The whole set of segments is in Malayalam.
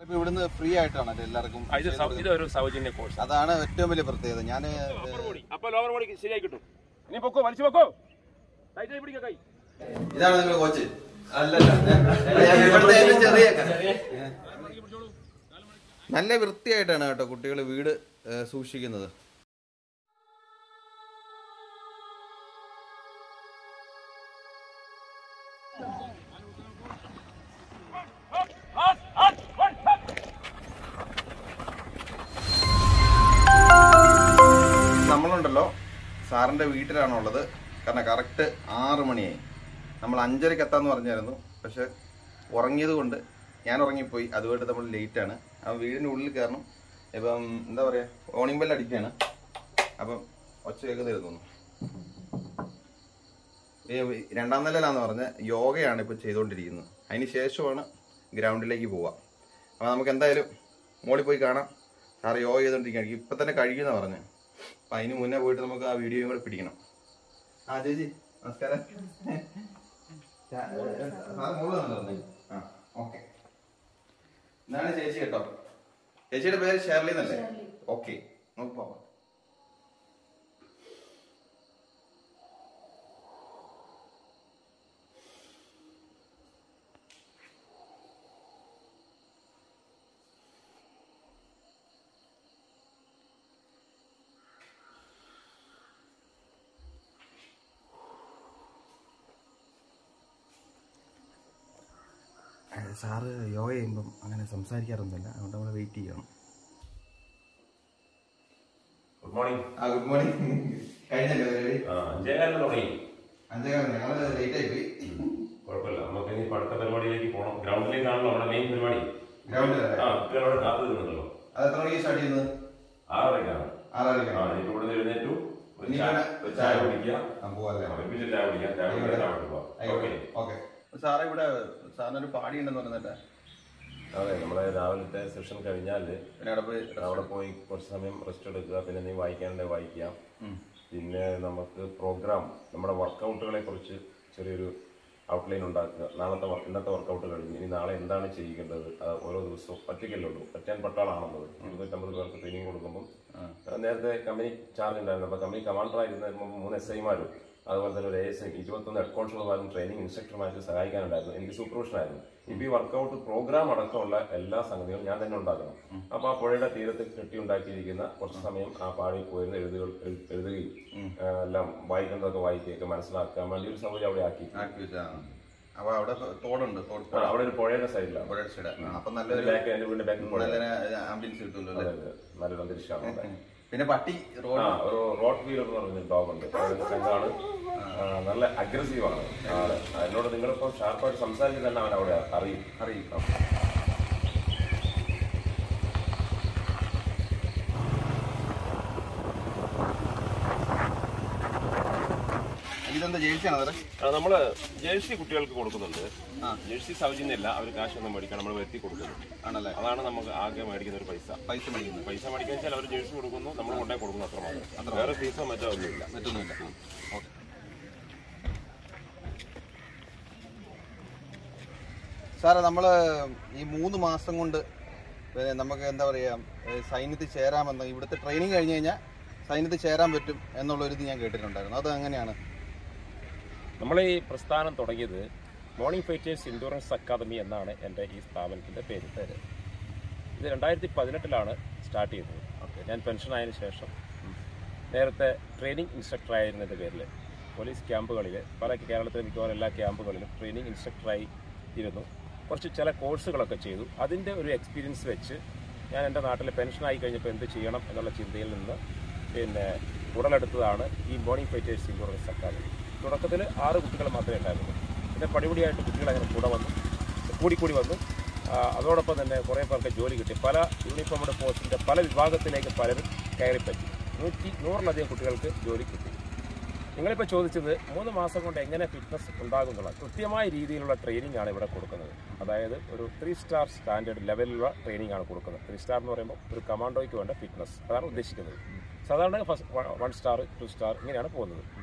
ഇപ്പൊ ഇവിടുന്ന് ഫ്രീ ആയിട്ടാണ് ഇത് എല്ലാവർക്കും ആ, ഇത് സൗ- ഇതൊരു സൗജന്യ കോഴ്സ് അതാണ് ഏറ്റവും വലിയ പ്രത്യേകത ഞാൻ അപ്പൊ ലോവർ ബോഡി ശരിയായി കിട്ടും ഇനി പൊക്കോ വലിച്ചു പൊക്കോ ടൈറ്റായി പിടിക്കുക കൈ ഇതാണ് നിങ്ങൾ കോച്ച് നല്ല വൃത്തിയായിട്ടാണ് കേട്ടോ കുട്ടികൾ വീട് ഏ, സൂക്ഷിക്കുന്നത് നമ്മളുണ്ടല്ലോ സാറിന്റെ വീട്ടിലാണുള്ളത് കാരണം കറക്റ്റ് ആറ് മണിയായി നമ്മൾ അഞ്ചരക്ക് എത്താന്ന് പറഞ്ഞായിരുന്നു പക്ഷെ ഉറങ്ങിയത് കൊണ്ട് ഞാൻ ഉറങ്ങിപ്പോയി അതുകൊണ്ട് നമ്മൾ ലേറ്റ് ആണ് അപ്പം വീടിന്റെ ഉള്ളിൽ കയറണം ഇപ്പം എന്താ പറയാ ഓണിംഗ് ബെൽ അടിക്കുകയാണ് അപ്പം ഒച്ച കേൾക്കുന്ന തോന്നുന്നു ഈ രണ്ടാം നിലയിലാന്ന് പറഞ്ഞ യോഗയാണ് ഇപ്പൊ ചെയ്തുകൊണ്ടിരിക്കുന്നത് അതിന് ശേഷമാണ് ഗ്രൗണ്ടിലേക്ക് പോവുക അപ്പൊ നമുക്ക് എന്തായാലും മോളിൽ പോയി കാണാം സാറ് യോഗ ചെയ്തോണ്ടിരിക്കുകയാണ് ഇപ്പൊ തന്നെ കഴിക്കുന്ന പറഞ്ഞു അപ്പൊ അതിന് മുന്നേ പോയിട്ട് നമുക്ക് ആ വീഡിയോയും കൂടെ പിടിക്കണം ആ ചേച്ചി നമസ്കാരം ചാ- ഏ, സാറ് മോള് വന്നോ ആ ഓക്കെ ഇതാണ് ചേച്ചി കേട്ടോ ചേച്ചിയുടെ പേര് ഷേർലി എന്നല്ലേ ഓക്കെ നമുക്ക് പോവാം സാറ് യോഗ ചെയ്യുമ്പം അങ്ങനെ സംസാരിക്കാറൊന്നുമില്ല അതുകൊണ്ട് നമ്മൾ വെയിറ്റ് ചെയ്യണം ഗുഡ് മോർണിംഗ് ആ ഗുഡ് മോർണിംഗ് കഴിഞ്ഞല്ലോ പരിപാടി ആ അഞ്ചേകാലിന് തുടങ്ങി അഞ്ചേകാലം ഞങ്ങൾ ലേറ്റ് ആയി പോയി കുഴപ്പമില്ല നമുക്ക് ഇനി ഇപ്പൊ അടുത്ത പരിപാടിയിലേക്ക് പോകണം ഗ്രൗണ്ടിലേക്കാണല്ലോ നമ്മുടെ മെയിൻ പരിപാടി ഗ്രൗണ്ടിലല്ലേ ആ കുട്ടികളോട് കാത്തു നിന്നുണ്ടല്ലോ അത് എത്ര മണിക്ക് സ്റ്റാർട്ട് ചെയ്യുന്നത് ആറരയ്ക്കാണ് ആ ആറരയ്ക്കാണ് ഇനി ഇവിടുന്ന് എഴുന്നേറ്റു ഒരു ഇനി ചായ ഇവിടെ ഒരു ചായ കുടിക്കുക ആ പോവല്ലേ ആ, ഒരുമിച്ച് ചായ കുടിക്കാം ചായ കുടിക്കാൻ താഴോട്ട് പോവാം ഓക്കെ ഓക്കെ സാറേ ഇവിടെ സാറിനൊരു പാടി ഉണ്ടെന്ന് പറഞ്ഞിട്ട് അതെ നമ്മുടെ രാവിലത്തെ സെഷൻ കഴിഞ്ഞാൽ പിന്നെ അവിടെ പോയി അവിടെ പോയി കുറച്ച് സമയം റെസ്റ്റ് എടുക്കുക പിന്നെ നീ വായിക്കാനുണ്ടെങ്കിൽ വായിക്കാം പിന്നെ നമുക്ക് പ്രോഗ്രാം നമ്മുടെ വർക്കൗട്ടുകളെ കുറിച്ച് ചെറിയൊരു ഔട്ട്ലൈൻ ഉണ്ടാക്കുക നാളത്തെ വർ- ഇന്നത്തെ വർക്കൗട്ട് കഴിഞ്ഞ് ഇനി നാളെ എന്താണ് ചെയ്യേണ്ടത് അത് ഓരോ ദിവസവും ഒറ്റയ്ക്കല്ലേ ഉള്ളൂ പറ്റാൻ പട്ടാളാണുള്ളത് ഇരുന്നൂറ്റമ്പത് പേർക്ക് ട്രെയിനിങ് കൊടുക്കുമ്പോൾ നേരത്തെ കമ്പനി ചാർജ് ഉണ്ടായിരുന്നു അപ്പോൾ കമ്പനി കമാൻഡർ ആയിരുന്ന മൂന്ന് എസ് ഐമാരും അതുപോലെ തന്നെ ഒരു എസ് ഐ ഇരുപത്തൊന്ന് ഹെഡ് കോൺസ്റ്റബിൾമാരും ട്രെയിനിങ് ഇൻസ്ട്രക്ടർമാർക്ക് സഹായിക്കാനുണ്ടായിരുന്നു എനിക്ക് സൂപ്പർവിഷൻ ആയിരുന്നു ഇപ്പൊ ഈ വർക്കൗട്ട് പ്രോഗ്രാം അടക്കമുള്ള എല്ലാ സംഗതികളും ഞാൻ തന്നെ ഉണ്ടാക്കണം അപ്പൊ ആ പുഴയുടെ തീരത്ത് കെട്ടിയുണ്ടാക്കിയിരിക്കുന്ന കുറച്ച് സമയം ആ പാടി പോയിരുന്ന എഴുതുകൾ എഴു- എഴുതുകയും ആ, എല്ലാം വായിക്കേണ്ടതൊക്കെ വായിക്കുകയൊക്കെ മനസ്സിലാക്കാൻ വേണ്ടി ഒരു സൗകര്യം അവിടെ ആക്കി ആക്കി വെച്ചാ അപ്പൊ അവിടെ തോടുണ്ട് തോട് ആ, അവിടെ ഒരു പുഴയുടെ സൈഡിലാണ് പുഴയുടെ സൈഡ് അപ്പൊ നല്ലൊരു ബാക്ക് എന്റെ വീടിന്റെ ബാക്കിൽ പുഴ നല്ല ആംബുലൻസ് കിട്ടുമല്ലോ അല്ലേ അതെ, അതെ. നല്ലൊരു അന്തരീക്ഷമാണ് അവിടെ പിന്നെ പട്ടി റോഡ് ആ ഒരു റോഡ് വീലർ എന്ന് പറഞ്ഞ ഡോഗ് ഉണ്ട് അതായത് ചങ്കാണ് ആ, നല്ല അഗ്രസീവ് ആണ് ആള് അതിനോട് നിങ്ങളിപ്പോ ഷാർപ്പായിട്ട് സംസാരിച്ച് തന്നെ അവൻ അവിടെ അറിയും അറിയും ഇതെന്താ ജയിച്ചാണോ സാറേ നമ്മൾ ജേഴ്സി കുട്ടികൾക്ക് കൊടുക്കുന്നുണ്ട് ജേഴ്സി സൗജന്യമല്ല അവർ കാശൊന്നും മേടിക്കാൻ നമ്മൾ വരുത്തി കൊടുക്കുന്നു ആണല്ലേ അതാണ് നമുക്ക് ആകെ മേടിക്കുന്ന ഒരു പൈസ പൈസ മേടിക്കുന്നത് പൈസ മേടിക്കാൻ വെച്ചാൽ അവർ ജേഴ്സി കൊടുക്കുന്നു നമ്മൾ കൊണ്ടേ കൊടുക്കുന്നു അത്ര മാത്രം വേറെ ഫീസോ മറ്റോ ഒന്നുമില്ല മറ്റൊന്നുമില്ല ഓക്കെ സാറേ നമ്മള് ഈ മൂന്ന് മാസം കൊണ്ട് ഏ, നമുക്ക് എന്താ പറയാ ഏ, സൈന്യത്തിൽ ചേരാമെന്ന് ഇവിടുത്തെ ട്രെയിനിങ് കഴിഞ്ഞ് കഴിഞ്ഞാൽ സൈന്യത്തിൽ ചേരാൻ പറ്റും എന്നുള്ളൊരിത് ഞാൻ കേട്ടിട്ടുണ്ടായിരുന്നു അത് എങ്ങനെയാണ് നമ്മൾ ഈ പ്രസ്ഥാനം തുടങ്ങിയത് മോർണിംഗ് ഫൈറ്റേഴ്സ് ഇൻഡുറൻസ് അക്കാദമി എന്നാണ് എൻ്റെ ഈ സ്ഥാപനത്തിൻ്റെ പേര് പേര് ഇത് രണ്ടായിരത്തി പതിനെട്ടിലാണ് സ്റ്റാർട്ട് ചെയ്തത് ഞാൻ പെൻഷനായതിനു ശേഷം നേരത്തെ ട്രെയിനിങ് ഇൻസ്ട്രക്ടർ ആയിരുന്നതിൻ്റെ പേരിൽ പോലീസ് ക്യാമ്പുകളിൽ പല കേരളത്തിലെ മിക്കവാറും എല്ലാ ക്യാമ്പുകളിലും ട്രെയിനിങ് ഇൻസ്ട്രക്ടറായി ഇരുന്നു കുറച്ച് ചില കോഴ്സുകളൊക്കെ ചെയ്തു അതിൻ്റെ ഒരു എക്സ്പീരിയൻസ് വെച്ച് ഞാൻ എൻ്റെ നാട്ടിൽ പെൻഷനായി കഴിഞ്ഞപ്പോൾ എന്ത് ചെയ്യണം എന്നുള്ള ചിന്തയിൽ നിന്ന് പിന്നെ ഉടലെടുത്തതാണ് ഈ മോർണിംഗ് ഫൈറ്റേഴ്സ് ഇൻഷുറൻസ് അക്കാദമി തുടക്കത്തിൽ ആറ് കുട്ടികൾ മാത്രമേ ഉണ്ടായിരുന്നുള്ളൂ പിന്നെ പടിപടിയായിട്ട് കുട്ടികൾ അങ്ങനെ കൂടെ വന്നു കൂടിക്കൂടി വന്നു ആ, അതോടൊപ്പം തന്നെ കുറേ പേർക്ക് ജോലി കിട്ടി പല യൂണിഫോമിൻ്റെ പോസ്റ്റിൻ്റെ പല വിഭാഗത്തിലേക്ക് പലരും കയറിപ്പറ്റി നൂറ്റി നൂറിലധികം കുട്ടികൾക്ക് ജോലി കിട്ടി നിങ്ങളിപ്പോൾ ചോദിച്ചത് മൂന്ന് മാസം കൊണ്ട് എങ്ങനെ ഫിറ്റ്നസ് ഉണ്ടാകും എന്നുള്ള കൃത്യമായ രീതിയിലുള്ള ട്രെയിനിങ് ആണ് ഇവിടെ കൊടുക്കുന്നത് അതായത് ഒരു ത്രീ സ്റ്റാർ സ്റ്റാൻഡേർഡ് ലെവലിലുള്ള ട്രെയിനിങ് ആണ് കൊടുക്കുന്നത് ത്രീ സ്റ്റാർ എന്ന് പറയുമ്പോൾ ഒരു കമാൻഡോയ്ക്ക് വേണ്ട ഫിറ്റ്നസ് അതാണ് ഉദ്ദേശിക്കുന്നത് സാധാരണ first one star two star ഇങ്ങനെയാണ് പോകുന്നത്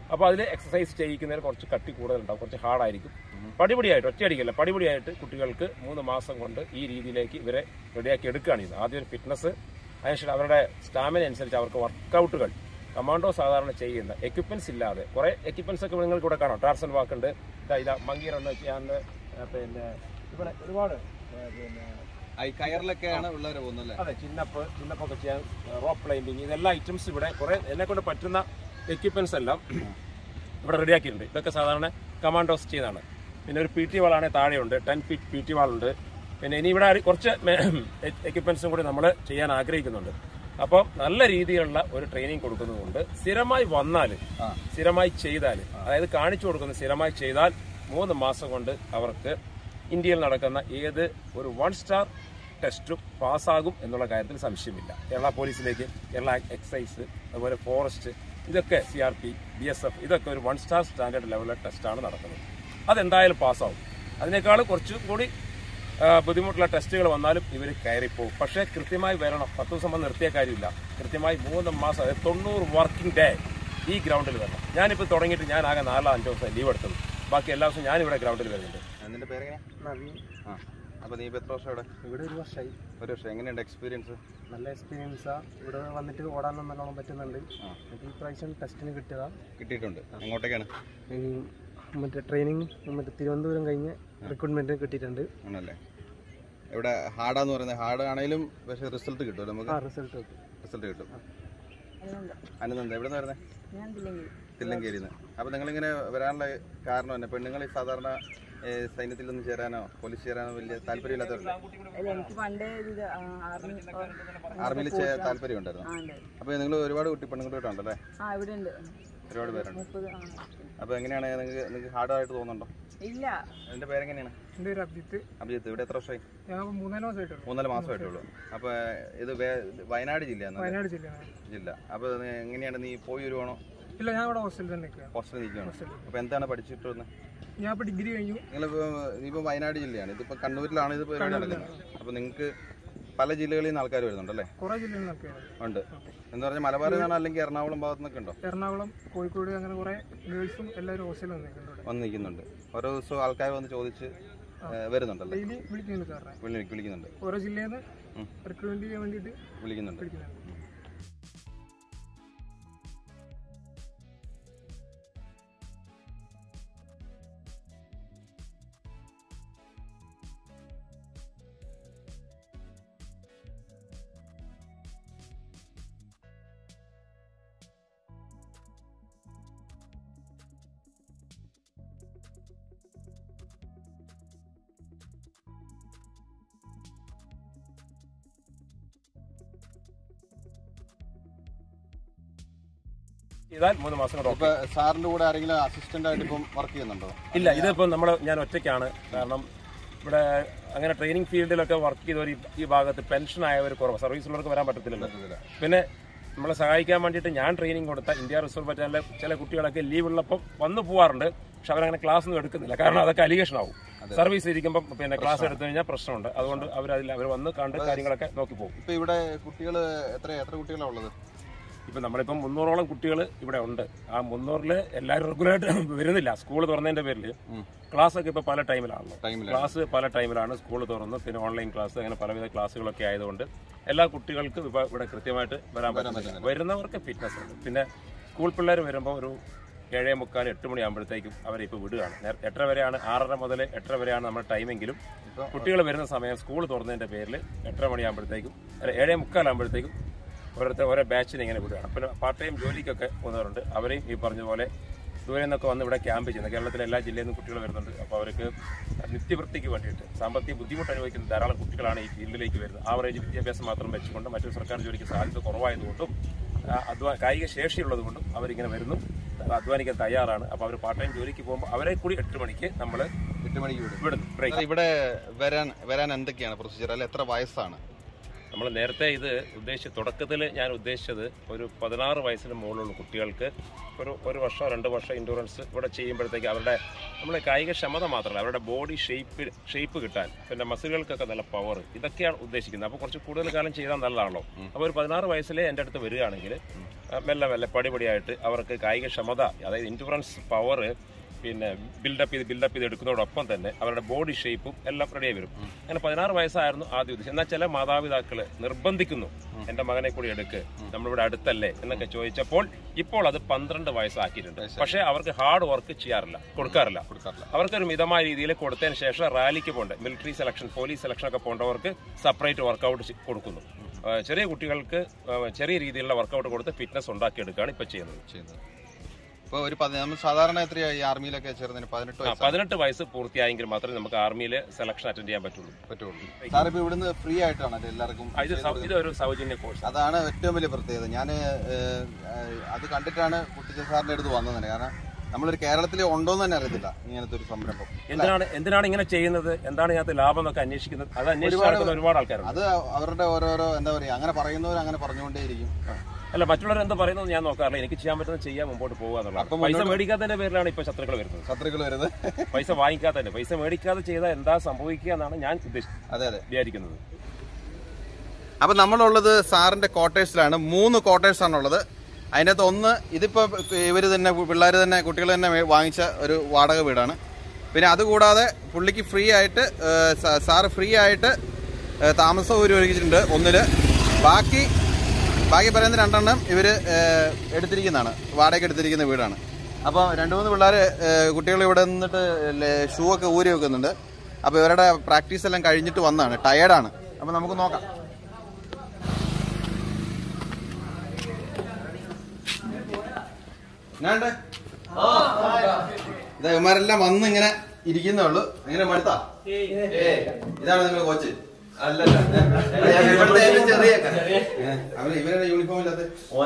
അപ്പോൾ അതിൽ എക്സസൈസ് ചെയ്യിക്കുന്നതിന് കുറച്ച് കട്ടി കൂടുതലുണ്ടാവും കുറച്ച് ഹാർഡായിരിക്കും പടിപടിയായിട്ട് ഒറ്റയടിക്കല്ല പടിപടിയായിട്ട് കുട്ടികൾക്ക് മൂന്ന് മാസം കൊണ്ട് ഈ രീതിയിലേക്ക് ഇവരെ റെഡിയാക്കി എടുക്കുകയാണ് ചെയ്യുന്നത് ആദ്യം ഒരു ഫിറ്റ്നസ് അതിനുശേഷം അവരുടെ സ്റ്റാമിന അനുസരിച്ച് അവർക്ക് വർക്കൗട്ടുകൾ കമാൻഡോ സാധാരണ ചെയ്യുന്ന എക്യുപ്മെന്റ്സ് ഇല്ലാതെ കുറെ എക്യുപ്മെന്റ്സ് ഒക്കെ നിങ്ങൾക്ക് ഇവിടെ കാണാം ടാർസൺ വാക്ക് ഉണ്ട് ഇതാ ഇതാ മങ്കി റണ്ണ് ചെയ്യാണ്ട് പിന്നെ ഇവിടെ ഒരുപാട് ഏ, പിന്നെ ഈ കയറിലൊക്കെയാണ് പിള്ളേർ പോകുന്നത് അല്ലേ അതെ ചിന്നപ്പ് ചിന്നപ്പൊക്കെ ചെയ്യാൻ റോപ്പ് ക്ലൈമ്പിങ് ഇതെല്ലാം ഐറ്റംസ് ഇവിടെ കുറെ എന്നെ കൊണ്ട് പറ്റുന്ന എക്യുപ്മെന്റ്സ് എല്ലാം ഇവിടെ റെഡിയാക്കിയിട്ടുണ്ട് ഇതൊക്കെ സാധാരണ കമാൻഡോസ് ചെയ്യുന്നതാണ് പിന്നെ ഒരു പി ടി വാളാണെങ്കിൽ താഴെയുണ്ട് ടെൻ ഫീറ്റ് പി ടി വാളുണ്ട് പിന്നെ ഇനി ഇവിടെ ഒരു കുറച്ച് എക്യുപ്മെന്റ്സും കൂടി നമ്മൾ ചെയ്യാൻ ആഗ്രഹിക്കുന്നുണ്ട് അപ്പോൾ നല്ല രീതിയിലുള്ള ഒരു ട്രെയിനിങ് കൊടുക്കുന്നതുകൊണ്ട് സ്ഥിരമായി വന്നാൽ സ്ഥിരമായി ചെയ്താൽ അതായത് കാണിച്ചു കൊടുക്കുന്ന സ്ഥിരമായി ചെയ്താൽ മൂന്ന് മാസം കൊണ്ട് അവർക്ക് ഇന്ത്യയിൽ നടക്കുന്ന ഏത് ഒരു വൺ സ്റ്റാർ ടെസ്റ്റും പാസ്സാകും എന്നുള്ള കാര്യത്തിൽ സംശയമില്ല കേരള പോലീസിലേക്ക് കേരള എക്സൈസ് അതുപോലെ ഫോറസ്റ്റ് ഇതൊക്കെ C R P B S F ഇതൊക്കെ ഒരു വൺ സ്റ്റാർ സ്റ്റാൻഡേർഡ് ലെവലിലെ ടെസ്റ്റാണ് നടക്കുന്നത് അതെന്തായാലും പാസ്സാവും അതിനേക്കാൾ കുറച്ചും കൂടി ആ, ബുദ്ധിമുട്ടുള്ള ടെസ്റ്റുകൾ വന്നാലും ഇവർ കയറിപ്പോകും പക്ഷേ കൃത്യമായി വരണം പത്ത് ദിവസം വന്ന് നിർത്തിയ കാര്യമില്ല കൃത്യമായി മൂന്ന് മാസം അതായത് തൊണ്ണൂറ് വർക്കിംഗ് ഡേ ഈ ഗ്രൗണ്ടിൽ വരണം ഞാനിപ്പോൾ തുടങ്ങിയിട്ട് ഞാൻ ആകെ നാലോ അഞ്ചോ ദിവസം ലീവ് എടുത്തത് ബാക്കി എല്ലാ ദിവസവും ഞാനിവിടെ ഗ്രൗണ്ടിൽ വരുന്നുണ്ട് നിന്റെ പേരെങ്ങനെ നവീൻ ആ അപ്പോൾ നീ ഇപ്പോൾ എത്ര വർഷം ഇവിടെ ഇവിടെ ഒരു വർഷമായി ഒരു വർഷം എങ്ങനെയുണ്ട് എക്സ്പീരിയൻസ് നല്ല എക്സ്പീരിയൻസാ ഇവിടെ വന്നിട്ട് ഓടാനും നല്ലോണം പറ്റുന്നുണ്ട് ആ. എനിക്ക് ഈ പ്രാവശ്യം ടെസ്റ്റിന് കിട്ടിയതാ കിട്ടിയിട്ടുണ്ട് എങ്ങോട്ടേക്കാണ് ഇനി മറ്റേ ട്രെയിനിങ് മറ്റേ തിരുവനന്തപുരം കഴിഞ്ഞ് റിക്രൂട്ട്മെന്റ് കിട്ടിയിട്ടുണ്ട് ആണല്ലേ ഇവിടെ ഹാർഡാന്ന് പറയുന്നത് ഹാർഡ് ആണെങ്കിലും പക്ഷേ റിസൾട്ട് കിട്ടുമല്ലോ നമുക്ക് ആ റിസൾട്ട് കിട്ടി റിസൾട്ട് കിട്ടും അനന്ത എവിടെ നിന്ന് വരുന്നത് ഞാൻ തില്ലെങ്കിൽ തില്ലങ്കേരിയിൽ നിന്ന് അപ്പോൾ നിങ്ങളിങ്ങനെ വരാനുള്ള കാരണം തന്നെ പെണ്ണുങ്ങൾ ഈ സാധാരണ ഏ, സൈന്യത്തിലൊന്നും ചേരാനോ പോലീസ് ചേരാനോ വലിയ താല്പര്യമില്ലാത്തവരല്ലേ അല്ല എനിക്ക് പണ്ടേ ഇത് ആ, ആർമി ആർമിയിൽ താല്പര്യം ഉണ്ടായിരുന്നു ആ ഉണ്ട് അപ്പോൾ നിങ്ങൾ ഒരുപാട് കുട്ടി പെണ്ണുങ്ങളുണ്ടല്ലേ ആ ഇവിടെ ഉണ്ട് ഒരുപാട് പേരുണ്ട് മുപ്പത് ആ അപ്പോൾ എങ്ങനെയാണ് നിങ്ങൾക്ക് നിങ്ങൾക്ക് ഹാർഡായിട്ട് തോന്നുന്നുണ്ടോ ഇല്ല എൻ്റെ പേരെങ്ങനെയാണ് എൻ്റെ ഒരു അഭിജിത്ത് അഭിജിത്ത് ഇവിടെ എത്ര വർഷമായി ഞാൻ മൂന്നാല് മാസമായിട്ടുള്ളൂ മൂന്നര മാസമായിട്ടുള്ളൂ അപ്പോൾ ഇത് വേ- വയനാട് ജില്ലയാണ് വയനാട് ജില്ലയാണ് ജില്ല അപ്പോൾ എങ്ങനെയാണ് നീ പോയി വരുവാണോ ഇല്ല ഞാൻ ഇവിടെ ഹോസ്റ്റലിൽ തന്നെ നിൽക്കുക ഹോസ്റ്റലിൽ നിൽക്കുകയാണോ അപ്പോൾ എന്താണ് പഠിച്ചിട്ട് വന്നത് ഞാൻ ഇപ്പോൾ ഡിഗ്രി കഴിഞ്ഞു നിങ്ങളിപ്പോൾ ഇനിയിപ്പോൾ വയനാട് ജില്ലയാണ് ഇതിപ്പോൾ കണ്ണൂരിലാണ് ഇത് പരിപാടി നടക്കുന്നത് അപ്പോൾ നിങ്ങൾക്ക് പല ജില്ലകളിൽ നിന്ന് ആൾക്കാർ വരുന്നുണ്ടല്ലേ കുറേ ജില്ലയിൽ നിൽക്കുകയാണ് ഉണ്ട് എന്ന് പറഞ്ഞാൽ മലബാറിൽ നിന്നാണ് അല്ലെങ്കിൽ എറണാകുളം ഭാഗത്തു നിന്നൊക്കെ ഉണ്ടോ എറണാകുളം കോഴിക്കോട് അങ്ങനെ കുറേ ഗേൾസും എല്ലാവരും ഹോസ്റ്റലിൽ നിൽക്കുന്നുണ്ട് ഇവിടെ വന്ന് നിൽക്കുന്നുണ്ട് ഓരോ ദിവസവും ആൾക്കാർ വന്ന് ചോദിച്ച് ഏ, വരുന്നുണ്ടല്ലേ ഡെയിലി വിളിക്കുന്നുണ്ട് സാറിനെ വിളി വിളിക്കുന്നുണ്ട് ഓരോ ജില്ലയിൽ നിന്ന് ഉം. റിക്രൂട്ട്മെന്റ് ചെയ്യാൻ വേണ്ടിയിട്ട് വിളിക്കുന്നുണ്ട് വിളിക്കുന്നുണ്ട് ചെയ്താൽ മൂന്ന് മാസം കൊണ്ട് ഇപ്പൊ സാറിന്റെ കൂടെ ആരെങ്കിലും അസിസ്റ്റന്റ് ആയിട്ട് ഇപ്പം വർക്ക് ചെയ്യുന്നുണ്ടോ ഇല്ല ഇതിപ്പോൾ നമ്മൾ ഞാൻ ഒറ്റയ്ക്കാണ് കാരണം ഇവിടെ അങ്ങനെ ട്രെയിനിങ് ഫീൽഡിലൊക്കെ വർക്ക് ചെയ്തവർ ഈ- ഈ ഭാഗത്ത് പെൻഷൻ ആയവർ കുറവ് സർവീസിലുള്ളവർക്ക് വരാൻ പറ്റത്തില്ലല്ലോ പിന്നെ നമ്മളെ സഹായിക്കാൻ വേണ്ടിയിട്ട് ഞാൻ ട്രെയിനിങ് കൊടുത്ത ഇന്ത്യ റിസർവ് ബറ്റാലിലെ ചില കുട്ടികളൊക്കെ ലീവ് ഉള്ളപ്പോൾ വന്നു പോവാറുണ്ട് പക്ഷെ അവരങ്ങനെ ക്ലാസ് ഒന്നും എടുക്കുന്നില്ല കാരണം അതൊക്കെ അലിഗേഷൻ ആവും സർവീസ് ഇരിക്കുമ്പോൾ പിന്നെ ക്ലാസ് എടുത്തു കഴിഞ്ഞാൽ പ്രശ്നമുണ്ട് അതുകൊണ്ട് അവരതിൽ അവർ വന്ന് കണ്ട് കാര്യങ്ങളൊക്കെ നോക്കി പോകും ഇപ്പൊ ഇവിടെ കുട്ടികൾ എത്ര എത്ര കുട്ടികളാണ് ഉള്ളത് ഇപ്പം നമ്മളിപ്പം മുന്നൂറോളം കുട്ടികൾ ഇവിടെ ഉണ്ട് ആ മുന്നൂറിൽ എല്ലാവരും റെഗുലറായിട്ട് വരുന്നില്ല സ്കൂൾ തുറന്നതിന്റെ പേരിൽ ക്ലാസ് ഒക്കെ ഇപ്പോൾ പല ടൈമിലാണല്ലോ ടൈമിൽ ക്ലാസ് പല ടൈമിലാണ് സ്കൂൾ തുറന്ന് പിന്നെ ഓൺലൈൻ ക്ലാസ് അങ്ങനെ പലവിധ ക്ലാസ്സുകളൊക്കെ ആയതുകൊണ്ട് എല്ലാ കുട്ടികൾക്കും ഇപ്പോൾ ഇവിടെ കൃത്യമായിട്ട് വരാൻ പറ്റുന്നില്ല വരുന്നവർക്ക് ഫിറ്റ്നസ് ഉണ്ട് പിന്നെ സ്കൂൾ പിള്ളേർ വരുമ്പോൾ ഒരു ഏഴേ മുക്കാൽ എട്ട് മണിയാകുമ്പോഴത്തേക്കും അവരെ ഇപ്പോൾ വിടുകയാണ് നേര- എട്ടര വരെയാണ് ആറര മുതൽ എട്ടര വരെയാണ് നമ്മുടെ ടൈമെങ്കിലും കുട്ടികൾ വരുന്ന സമയം സ്കൂൾ തുറന്നതിന്റെ പേരിൽ എട്ടര മണിയാകുമ്പോഴത്തേക്കും അല്ല ഏഴേ മുക്കാലാകുമ്പോഴത്തേക്കും ഓരോരുത്തർ ഓരോ ബാച്ചിന് ഇങ്ങനെ വിടുകയാണ് പിന്നെ പാർട്ട് ടൈം ജോലിക്കൊക്കെ പോകുന്നവരുണ്ട് അവരെയും ഈ പറഞ്ഞ പോലെ ദൂരെ നിന്നൊക്കെ വന്ന് ഇവിടെ ക്യാമ്പ് ചെയ്യുന്നത് കേരളത്തിലെ എല്ലാ ജില്ലയിൽ നിന്നും കുട്ടികൾ വരുന്നുണ്ട് അപ്പോൾ അവർക്ക് നിത്യവൃത്തിക്ക് വേണ്ടിയിട്ട് സാമ്പത്തിക ബുദ്ധിമുട്ട് അനുഭവിക്കുന്ന ധാരാളം കുട്ടികളാണ് ഈ ഫീൽഡിലേക്ക് വരുന്നത് ആവറേജ് വിദ്യാഭ്യാസം മാത്രം വെച്ചുകൊണ്ട് മറ്റൊരു സർക്കാർ ജോലിക്ക് സാധ്യത കുറവായതുകൊണ്ടും ആ, അധ്വാ കായിക ശേഷിയുള്ളതുകൊണ്ടും അവരിങ്ങനെ വരുന്നു അധ്വാനിക്കാൻ തയ്യാറാണ് അപ്പോൾ അവർ പാർട്ട് ടൈം ജോലിക്ക് പോകുമ്പോൾ അവരെ കൂടി എട്ട് മണിക്ക് നമ്മൾ എട്ട് മണിക്ക് വിടും വിടുന്നു ബ്രേക്ക് ഇവിടെ വരാൻ വരാൻ എന്തൊക്കെയാണ് പ്രൊസീജിയർ അല്ല എത്ര വയസ്സാണ് നമ്മൾ നേരത്തെ ഇത് ഉദ്ദേശിച്ച തുടക്കത്തിൽ ഞാൻ ഉദ്ദേശിച്ചത് ഒരു പതിനാറ് വയസ്സിന് മുകളിലുള്ള കുട്ടികൾക്ക് ഒരു ഒരു വർഷം രണ്ട് വർഷം ഇൻഷുറൻസ് ഇവിടെ ചെയ്യുമ്പോഴത്തേക്ക് അവരുടെ നമ്മളെ കായിക ക്ഷമത മാത്രമല്ല അവരുടെ ബോഡി ഷേപ്പ് ഷേപ്പ് കിട്ടാൻ പിന്നെ മസിലുകൾക്കൊക്കെ നല്ല പവർ ഇതൊക്കെയാണ് ഉദ്ദേശിക്കുന്നത് അപ്പോൾ കുറച്ച് കൂടുതൽ കാലം ചെയ്താൽ നല്ലതാണല്ലോ അപ്പോൾ ഒരു പതിനാറ് വയസ്സിലെ എൻ്റെ അടുത്ത് വരികയാണെങ്കിൽ ആ, മെല്ലെ മെല്ലെ പടിപടിയായിട്ട് അവർക്ക് കായിക ക്ഷമത അതായത് ഇൻഷുറൻസ് പവർ പിന്നെ ബിൽഡപ്പ് ചെയ്ത് ബിൽഡപ്പ് ചെയ്ത് എടുക്കുന്നതോടൊപ്പം തന്നെ അവരുടെ ബോഡി ഷേപ്പും എല്ലാം റെഡിയായി വരും അങ്ങനെ പതിനാറ് വയസ്സായിരുന്നു ആദ്യം ഉദ്ദേശം എന്നാൽ ചില മാതാപിതാക്കൾ നിർബന്ധിക്കുന്നു എന്റെ മകനെ കൂടി എടുക്ക് നമ്മളിവിടെ അടുത്തല്ലേ എന്നൊക്കെ ചോദിച്ചപ്പോൾ ഇപ്പോൾ അത് പന്ത്രണ്ട് വയസ്സാക്കിയിട്ടുണ്ട് പക്ഷേ അവർക്ക് ഹാർഡ് വർക്ക് ചെയ്യാറില്ല കൊടുക്കാറില്ല അവർക്കൊരു മിതമായ രീതിയിൽ കൊടുത്തതിന് ശേഷം റാലിക്ക് പോകേണ്ട മിലിറ്ററി സെലക്ഷൻ പോലീസ് സെലക്ഷൻ ഒക്കെ പോകേണ്ടവർക്ക് സെപ്പറേറ്റ് വർക്കൗട്ട് കൊടുക്കുന്നു ആ, ചെറിയ കുട്ടികൾക്ക് ആ, ചെറിയ രീതിയിലുള്ള വർക്കൗട്ട് കൊടുത്ത് ഫിറ്റ്നസ് ഉണ്ടാക്കിയെടുക്കുകയാണ് ഇപ്പോൾ ചെയ്യുന്നത് ചെയ്യുന്നത് ഇപ്പൊ ഒരു പതി- നമ്മൾ സാധാരണ എത്രയായി ആർമിയിലൊക്കെ ചേർന്നതിന് പതിനെട്ട് ആ, വയസ്സ് പതിനെട്ട് വയസ്സ് പൂർത്തിയായെങ്കിൽ മാത്രമേ നമുക്ക് ആർമിയിൽ സെലക്ഷൻ അറ്റൻഡ് ചെയ്യാൻ പറ്റുള്ളൂ പറ്റുള്ളൂ സാർ ഇപ്പൊ ഇവിടുന്ന് ഫ്രീ ആയിട്ടാണ് എല്ലാവർക്കും ആ, ഇത് സൗ- ഇതൊരു സൗജന്യ കോഴ്സ് അതാണ് ഏറ്റവും വലിയ പ്രത്യേകത ഞാൻ അത് കണ്ടിട്ടാണ് കുട്ടിച്ച സാറിന്റെ അടുത്ത് വന്നത് തന്നെ കാരണം നമ്മളൊരു കേരളത്തിൽ ഉണ്ടോന്ന് തന്നെ അറിയത്തില്ല ഇങ്ങനത്തെ ഒരു സംരംഭം എന്തിനാണ് എന്തിനാണ് ഇങ്ങനെ ചെയ്യുന്നത് എന്താണ് ഇതിനകത്ത് ലാഭം എന്നൊക്കെ അന്വേഷിക്കുന്നത് അത് അന്വേഷിച്ച് നടക്കുന്ന ഒരുപാട് ആൾക്കാരുണ്ട് അത് അവരുടെ ഓരോരോ എന്താ പറയാ അങ്ങനെ പറയുന്നവർ അങ്ങനെ പറഞ്ഞുകൊണ്ടേയിരിക്കും അല്ല മറ്റുള്ളവർ എന്താ പറയുന്നത് ഞാൻ നോക്കാറില്ല എനിക്ക് ചെയ്യാൻ പറ്റുന്നത് ചെയ്യാൻ മുമ്പോട്ട് പോകുക എന്നുള്ളത് അപ്പം പൈസ മേടിക്കാത്തതിന്റെ പേരിലാണ് ഇപ്പൊ ശത്രുക്കൾ വരുന്നത് ശത്രുക്കൾ വരുന്നത് പൈസ വാങ്ങിക്കാത്തതിന്റെ പൈസ മേടിക്കാതെ ചെയ്താൽ എന്താ സംഭവിക്കുക എന്നാണ് ഞാൻ ഉദ്ദേശിച്ചത് അതെ അതെ വിചാരിക്കുന്നത് അപ്പൊ നമ്മളുള്ളത് സാറിന്റെ ക്വാർട്ടേഴ്സിലാണ് മൂന്ന് ക്വാർട്ടേഴ്സ് ആണുള്ളത് അതിനകത്ത് ഒന്ന് ഇതിപ്പോ ഇവര് തന്നെ പിള്ളേർ തന്നെ കുട്ടികൾ തന്നെ മേ- വാങ്ങിച്ച ഒരു വാടക വീടാണ് പിന്നെ അതുകൂടാതെ പുള്ളിക്ക് ഫ്രീ ആയിട്ട് ഏഹ്, സാ- സാറ് ഫ്രീ ആയിട്ട് ഏഹ്, താമസ സൗകര്യം ഒരുക്കിയിട്ടുണ്ട് ഒന്നില് ബാക്കി ബാക്കി പറയുന്ന രണ്ടെണ്ണം ഇവര് ഏഹ്, എടുത്തിരിക്കുന്നതാണ് വാടക എടുത്തിരിക്കുന്ന വീടാണ് അപ്പോൾ രണ്ട് മൂന്ന് പിള്ളേർ കുട്ടികൾ ഇവിടെ നിന്നിട്ട് ഷൂ ഒക്കെ ഊരി വെക്കുന്നുണ്ട് അപ്പോൾ ഇവരുടെ പ്രാക്ടീസ് എല്ലാം കഴിഞ്ഞിട്ട് വന്നതാണ് ടയേർഡാണ് അപ്പോൾ നമുക്ക് നോക്കാം ഞാണ്ട് ഇതാ ഇവന്മാരെല്ലാം വന്ന് ഇങ്ങനെ ഇരിക്കുന്നേ ഉള്ളൂ ഇങ്ങനെ മടുത്താ ഇതാണ് നിങ്ങളുടെ കോച്ച് ഇവിടുത്തെ ഏറ്റവും ചെറിയ അവര് ഇവരുടെ യൂണിഫോം ഇല്ലാത്ത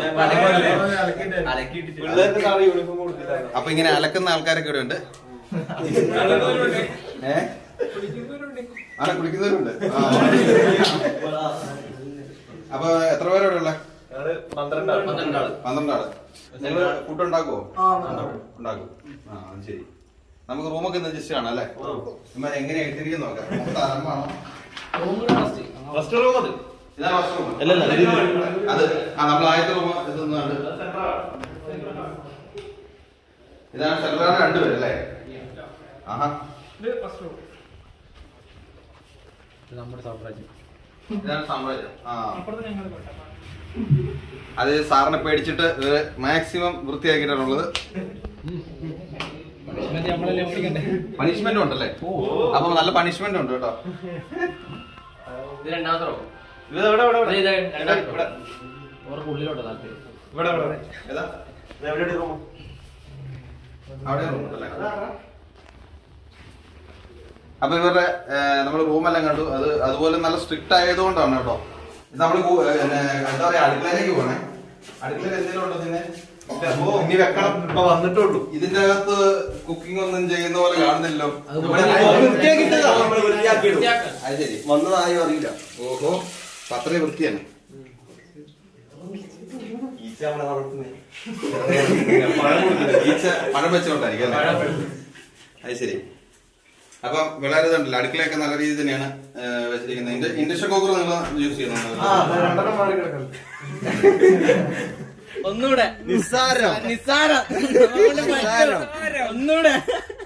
അപ്പൊ ഇങ്ങനെ അലക്കുന്ന ആൾക്കാരൊക്കെ ഇവിടെ ഉണ്ട് ഏ ആണ് കുളിക്കുന്നവരുണ്ട് ആ. അപ്പൊ എത്ര പേരാ ഇവിടെ ഉള്ള പന്ത്രണ്ടാള് നിങ്ങൾ ഫുഡ് ഉണ്ടാക്കുവോ ഉണ്ടാക്കും ആ അത് ശരി നമുക്ക് റൂമൊക്കെ ഒന്ന് അഡ്ജസ്റ്റ് കാണാം അല്ലേ ഇവന്മാർ എങ്ങനെയാ ഇട്ടിരിക്കുന്ന നോക്കാം മൊത്തം അലമ്പാണോ ഇതാണ് ഫസ്റ്റ് റൂം അത് ആ നമ്മൾ ആദ്യത്തെ റൂം ഇതൊന്നാണ് ഇതാണ് സെൻട്രാണ് രണ്ടുപേര് അല്ലേ ആഹാ ഇതാണ് സാമ്രാജ്യം ആ അത് സാറിനെ പേടിച്ചിട്ട് ഇവര് മാക്സിമം വൃത്തിയാക്കിയിട്ടുള്ളത് പണിഷ്മെന്റ് ഉണ്ടല്ലേ അപ്പൊ നല്ല പണിഷ്മെന്റ് ഉണ്ട് കേട്ടോ ഏതാ? അവിടെ room ഉണ്ടല്ലേ? അപ്പൊ ഇവരുടെ നമ്മൾ റൂമെല്ലാം കണ്ടു അത് അതുപോലെ നല്ല സ്ട്രിക്റ്റ് ആയതുകൊണ്ടാണ് കേട്ടോ നമ്മൾ എന്താ പറയാ അടുക്കളയിലേക്ക് പോണേ അടുക്കളയിൽ എന്തെങ്കിലും ഉണ്ടോ നിന്നെ ഇല്ല, ഓ ഇനി വെക്കണം ഇപ്പൊ വന്നിട്ടുള്ളൂ ഇതിന്റെ അകത്ത് കുക്കിംഗ് ഒന്നും ചെയ്യുന്ന പോലെ കാണുന്നില്ലല്ലോ അത് ശരി വന്നതായോ അറിയില്ല ഓഹോ അപ്പൊ അത്രയും വൃത്തിയാണ് ഈച്ച നമ്മളെ വളർത്തുന്നേ ഈച്ച പഴം വെച്ചോണ്ടായിരിക്കും അല്ലേ അത് ശരി അപ്പം വളരെ ഇതുണ്ടല്ലോ അടുക്കളയൊക്കെ നല്ല രീതിയിൽ തന്നെയാണ് ഏ, വെച്ചിരിക്കുന്നത് ഇൻഡ- ഇൻഡക്ഷൻ കുക്കർ നിങ്ങൾ യൂസ് ചെയ്യുന്നുണ്ടോ രണ്ടെണ്ണം മാറി കിടക്കുന്നു ഒന്നൂടെ നിസ്സാരം നിസ്സാരം ഒന്നൂടെ